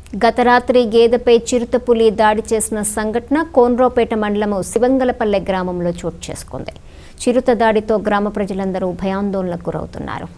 గత రాత్రి గేదెపై చిరుతపులి దాడి చేసిన సంఘటన కోన్రాపేట మండలము శివంగలపల్లె గ్రామంలో చోటు చేసుకుంది చిరుత దాడితో గ్రామ ప్రజలందరూ భయాందోళనకు గురవుతున్నారు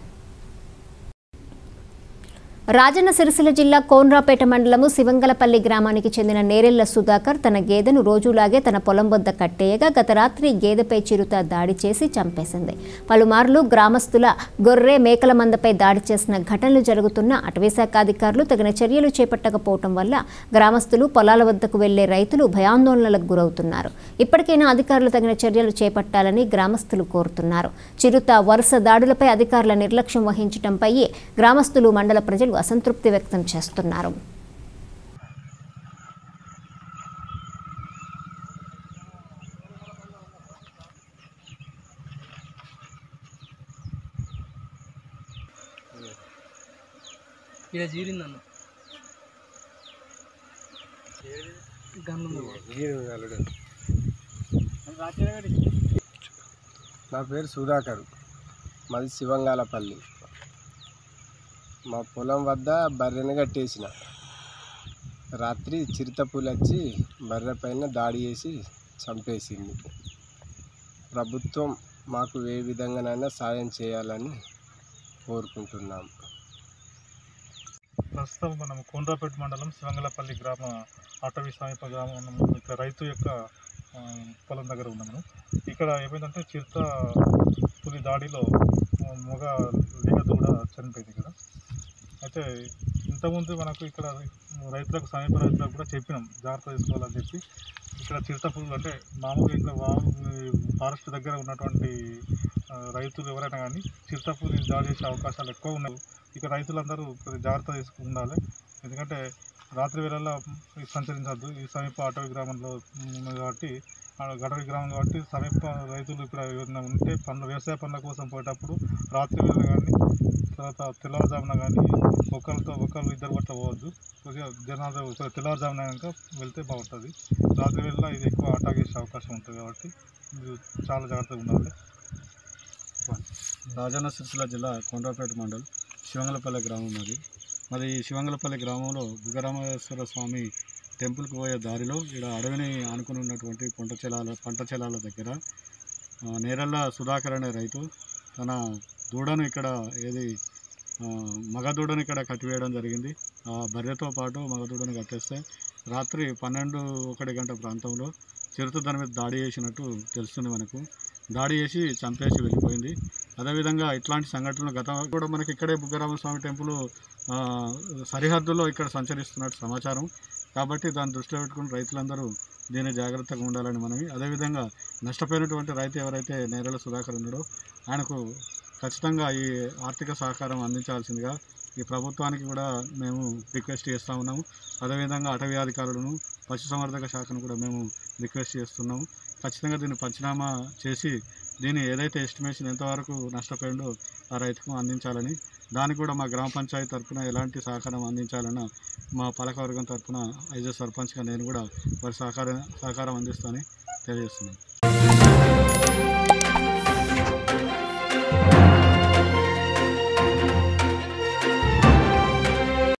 రాజన్న సిరిసిల్ల జిల్లా కోన్రాపేట మండలము శివంగలపల్లి గ్రామానికి చెందిన నేరెళ్ల సుధాకర్ తన గేదెను రోజులాగే తన పొలం వద్ద కట్టేయగా గత రాత్రి గేదెపై చిరుత దాడి చేసి చంపేసింది పలుమార్లు గ్రామస్తుల గొర్రె మేకల మందపై దాడి చేసిన ఘటనలు జరుగుతున్న అటవీశాఖ అధికారులు తగిన చర్యలు చేపట్టకపోవటం వల్ల గ్రామస్తులు పొలాల వద్దకు వెళ్లే రైతులు భయాందోళనలకు గురవుతున్నారు ఇప్పటికైనా అధికారులు తగిన చర్యలు చేపట్టాలని గ్రామస్తులు కోరుతున్నారు చిరుత వరుస దాడులపై అధికారుల నిర్లక్ష్యం వహించడంపై గ్రామస్తులు మండల ప్రజలు అసంతృప్తి వ్యక్తం చేస్తున్నారు ఇలా జీరిందన్న గన్ను నా పేరు సుధాకర్ మాది శివంగాలపల్లి మా పొలం వద్ద బర్రెను కట్టేసిన రాత్రి చిరుతపులి వచ్చి బర్రె పైన దాడి చేసి చంపేసింది ప్రభుత్వం మాకు ఏ విధంగానైనా సాయం చేయాలని కోరుకుంటున్నాం ప్రస్తుతం మనం కోండ్రాపేట మండలం శివంగలపల్లి గ్రామ అటవీ సమీప గ్రామం ఇక్కడ రైతు యొక్క ఆ, పొలం దగ్గర ఉన్నాము ఇక్కడ ఏమైందంటే చిరుత పులి దాడిలో ఆ, మగ లేగ దూడ చనిపోయింది ఇక్కడ అయితే ఇంతకుముందు మనకు ఇక్కడ రైతులకు సమీప రైతులకు కూడా చెప్పినాం జాగ్రత్త తీసుకోవాలని చెప్పి ఇక్కడ చిరుత పులులు అంటే మామూలుగా ఇంకా ఫారెస్ట్ దగ్గర ఉన్నటువంటి ఆ, రైతులు ఎవరైనా కానీ చిరుత పులి దాడి చేసే అవకాశాలు ఎక్కువ ఉన్నాయి ఇక రైతులందరూ కొద్దిగా జాగ్రత్త తీసుకు ఉండాలి ఎందుకంటే రాత్రి వేళల్లో సంచరించద్దు ఈ సమీప అటవీ గ్రామంలో ఉన్నది కాబట్టి ఆ అటవీ గ్రామం కాబట్టి సమీప రైతులు ఇక్కడ ఏదైనా ఉంటే పనులు వ్యవసాయ పనుల కోసం పోయేటప్పుడు రాత్రి వేళ కానీ తర్వాత తెల్లవారుజామున కానీ ఒకరితో ఒకరు ఇద్దరు పట్ల పోవద్దు కొద్దిగా జనాలు కొద్దిగా తెల్లవారుజామున కనుక వెళ్తే బాగుంటుంది రాత్రి వేళ ఇది ఎక్కువ అటాక్ చేసే అవకాశం ఉంటుంది కాబట్టి మీరు చాలా జాగ్రత్తగా ఉండాలి రాజన్న సిరిసిల్ల జిల్లా కొండ్రాపేట మండల్ శివంగలపల్లి గ్రామం అది మరి ఈ శివంగలపల్లి గ్రామంలో బుగ్గరామేశ్వర స్వామి టెంపుల్కి పోయే దారిలో ఇక్కడ అడవిని ఆనుకుని ఉన్నటువంటి పంట చెలాల పంట చెలాల దగ్గర ఆ, నేరళ్ళ సుధాకర్ అనే రైతు తన దూడను ఇక్కడ ఏది ఆ, మగ దూడను ఇక్కడ కట్టివేయడం జరిగింది ఆ బర్రెతో పాటు మగ దూడను కట్టేస్తే రాత్రి పన్నెండు ఒకటి గంట ప్రాంతంలో చిరుత దాని మీద దాడి చేసినట్టు తెలుస్తుంది మనకు దాడి చేసి చంపేసి వెళ్ళిపోయింది అదేవిధంగా ఇట్లాంటి సంఘటనలు గత కూడా మనకి ఇక్కడే బుగ్గరామ స్వామి టెంపుల్ ఆ, సరిహద్దులో ఇక్కడ సంచరిస్తున్నట్టు సమాచారం కాబట్టి దాన్ని దృష్టిలో పెట్టుకుని రైతులందరూ దీన్ని జాగ్రత్తగా ఉండాలని మనవి అదేవిధంగా నష్టపోయినటువంటి రైతు ఎవరైతే నేరల సుధాకర్ ఉన్నాడో ఆయనకు ఖచ్చితంగా ఈ ఆర్థిక సహకారం అందించాల్సిందిగా ఈ ప్రభుత్వానికి కూడా మేము రిక్వెస్ట్ చేస్తూ ఉన్నాము అదేవిధంగా అటవీ అధికారులను పశుసంవర్ధక శాఖను కూడా మేము రిక్వెస్ట్ చేస్తున్నాము ఖచ్చితంగా దీన్ని పంచనామా చేసి దీన్ని ఏదైతే ఎస్టిమేషన్ ఎంతవరకు నష్టపోయిందో ఆ రైతుకు అందించాలని దానికి కూడా మా గ్రామ పంచాయతీ తరఫున ఎలాంటి సహకారం అందించాలన్న మా పాలకవర్గం తరఫున ఐజ సర్పంచ్గా నేను కూడా వారి సహకారం సహకారం అందిస్తానని తెలియజేస్తున్నాను